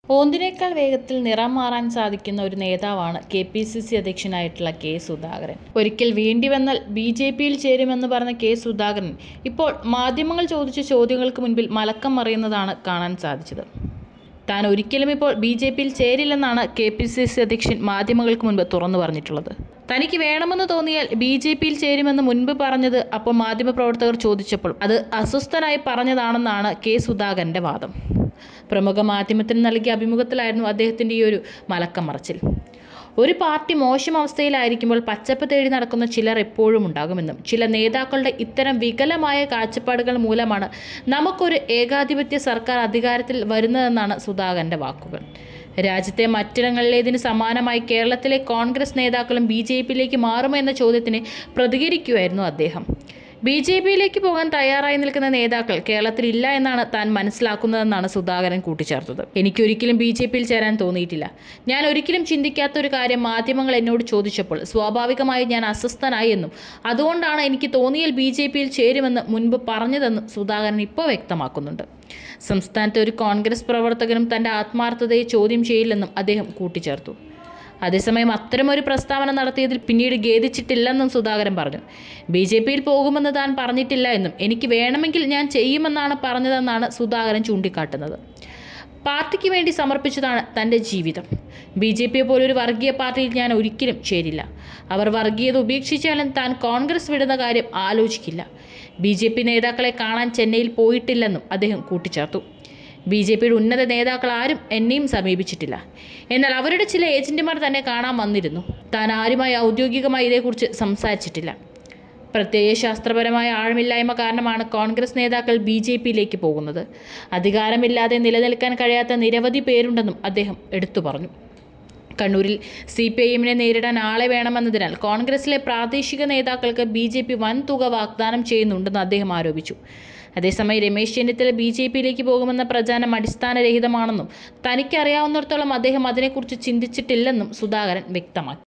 ഓന്തിനേക്കാൾ വേഗത്തിൽ നിറം മാറാൻ സാധിക്കുന്ന ഒരു നേതാവാണ് കെ പി സി സി അധ്യക്ഷനായിട്ടുള്ള കെ സുധാകരൻ ഒരിക്കൽ വേണ്ടി വന്നാൽ ബി ജെ പിയിൽ ചേരുമെന്ന് പറഞ്ഞ കെ സുധാകരൻ ഇപ്പോൾ മാധ്യമങ്ങൾ ചോദിച്ച ചോദ്യങ്ങൾക്ക് മുൻപിൽ മലക്കം മറിയുന്നതാണ് കാണാൻ സാധിച്ചത് താൻ ഒരിക്കലും ഇപ്പോൾ ബി ജെ പിയിൽ ചേരില്ലെന്നാണ് കെ പി സി സി അധ്യക്ഷൻ മാധ്യമങ്ങൾക്ക് മുൻപ് തുറന്നു പറഞ്ഞിട്ടുള്ളത് തനിക്ക് വേണമെന്ന് തോന്നിയാൽ ബി ജെ പിയിൽ ചേരുമെന്ന് മുൻപ് പറഞ്ഞത് അപ്പോൾ മാധ്യമപ്രവർത്തകർ ചോദിച്ചപ്പോൾ അത് അസ്വസ്ഥനായി പറഞ്ഞതാണെന്നാണ് കെ സുധാകരൻ്റെ വാദം പ്രമുഖ മാധ്യമത്തിന് നൽകിയ അഭിമുഖത്തിലായിരുന്നു അദ്ദേഹത്തിൻ്റെ ഈ ഒരു മലക്കം മറച്ചിൽ ഒരു പാർട്ടി മോശം അവസ്ഥയിലായിരിക്കുമ്പോൾ പച്ചപ്പ് തേടി നടക്കുന്ന ചിലർ എപ്പോഴും ഉണ്ടാകുമെന്നും ചില നേതാക്കളുടെ ഇത്തരം വികലമായ കാഴ്ചപ്പാടുകൾ മൂലമാണ് നമുക്കൊരു ഏകാധിപത്യ സർക്കാർ അധികാരത്തിൽ വരുന്നതെന്നാണ് സുധാകരൻ്റെ വാക്കുകൾ രാജ്യത്തെ മറ്റിടങ്ങളിലേതിന് സമാനമായി കേരളത്തിലെ കോൺഗ്രസ് നേതാക്കളും ബി ജെ പിയിലേക്ക് മാറുമോ എന്ന ചോദ്യത്തിന് പ്രതികരിക്കുമായിരുന്നു അദ്ദേഹം ബി ജെ പിയിലേക്ക് പോകാൻ തയ്യാറായി നിൽക്കുന്ന നേതാക്കൾ കേരളത്തിൽ ഇല്ല എന്നാണ് താൻ മനസ്സിലാക്കുന്നതെന്നാണ് സുധാകരൻ കൂട്ടിച്ചേർത്തത് എനിക്കൊരിക്കലും ബി ജെ പിയിൽ ചേരാൻ തോന്നിയിട്ടില്ല ഞാൻ ഒരിക്കലും ചിന്തിക്കാത്ത ഒരു കാര്യം മാധ്യമങ്ങൾ എന്നോട് ചോദിച്ചപ്പോൾ സ്വാഭാവികമായി ഞാൻ അസ്വസ്ഥനായി എന്നും അതുകൊണ്ടാണ് എനിക്ക് തോന്നിയാൽ ബി ജെ പിയിൽ ചേരുമെന്ന് മുൻപ് പറഞ്ഞതെന്നും സുധാകരൻ ഇപ്പോൾ വ്യക്തമാക്കുന്നുണ്ട് സംസ്ഥാനത്തെ ഒരു കോൺഗ്രസ് പ്രവർത്തകനും തൻ്റെ ആത്മാർത്ഥതയെ ചോദ്യം ചെയ്യില്ലെന്നും അദ്ദേഹം കൂട്ടിച്ചേർത്തു അതേസമയം അത്തരമൊരു പ്രസ്താവന നടത്തിയതിൽ പിന്നീട് ഖേദിച്ചിട്ടില്ലെന്നും സുധാകരൻ പറഞ്ഞു ബി ജെ പിയിൽ പോകുമെന്ന് താൻ പറഞ്ഞിട്ടില്ല എന്നും എനിക്ക് വേണമെങ്കിൽ ഞാൻ ചെയ്യുമെന്നാണ് പറഞ്ഞതെന്നാണ് സുധാകരൻ ചൂണ്ടിക്കാട്ടുന്നത് പാർട്ടിക്ക് വേണ്ടി സമർപ്പിച്ചതാണ് തൻ്റെ ജീവിതം ബി ജെ പിയെ പോലൊരു വർഗീയ പാർട്ടിയിൽ ഞാൻ ഒരിക്കലും ചേരില്ല അവർ വർഗീയത ഉപേക്ഷിച്ചാലും താൻ കോൺഗ്രസ് വിടുന്ന കാര്യം ആലോചിക്കില്ല ബി ജെ പി നേതാക്കളെ കാണാൻ ചെന്നൈയിൽ പോയിട്ടില്ലെന്നും അദ്ദേഹം കൂട്ടിച്ചേർത്തു ബി ജെ പിയുടെ ഉന്നത നേതാക്കൾ ആരും എന്നെയും സമീപിച്ചിട്ടില്ല എന്നാൽ അവരുടെ ചില ഏജന്റുമാർ തന്നെ കാണാൻ വന്നിരുന്നു താൻ ആരുമായി ഔദ്യോഗികമായി ഇതേക്കുറിച്ച് സംസാരിച്ചിട്ടില്ല പ്രത്യയശാസ്ത്രപരമായ ആഴമില്ലായ്മ കാരണമാണ് കോൺഗ്രസ് നേതാക്കൾ ബി ജെ പിയിലേക്ക് പോകുന്നത് അധികാരമില്ലാതെ നിലനിൽക്കാൻ കഴിയാത്ത നിരവധി പേരുണ്ടെന്നും അദ്ദേഹം എടുത്തു പറഞ്ഞു കണ്ണൂരിൽ സി പി ഐ എമ്മിനെ നേരിടാൻ ആളെ വേണമെന്നതിനാൽ കോൺഗ്രസിലെ പ്രാദേശിക നേതാക്കൾക്ക് ബി ജെ പി വൻ തുക വാഗ്ദാനം ചെയ്യുന്നുണ്ടെന്ന് അദ്ദേഹം ആരോപിച്ചു അതേസമയം രമേശ് ചെന്നിത്തല ബി ജെ പിയിലേക്ക് പോകുമെന്ന പ്രചാരണം അടിസ്ഥാനരഹിതമാണെന്നും തനിക്കറിയാവുന്നിടത്തോളം അദ്ദേഹം അതിനെക്കുറിച്ച് ചിന്തിച്ചിട്ടില്ലെന്നും സുധാകരൻ വ്യക്തമാക്കി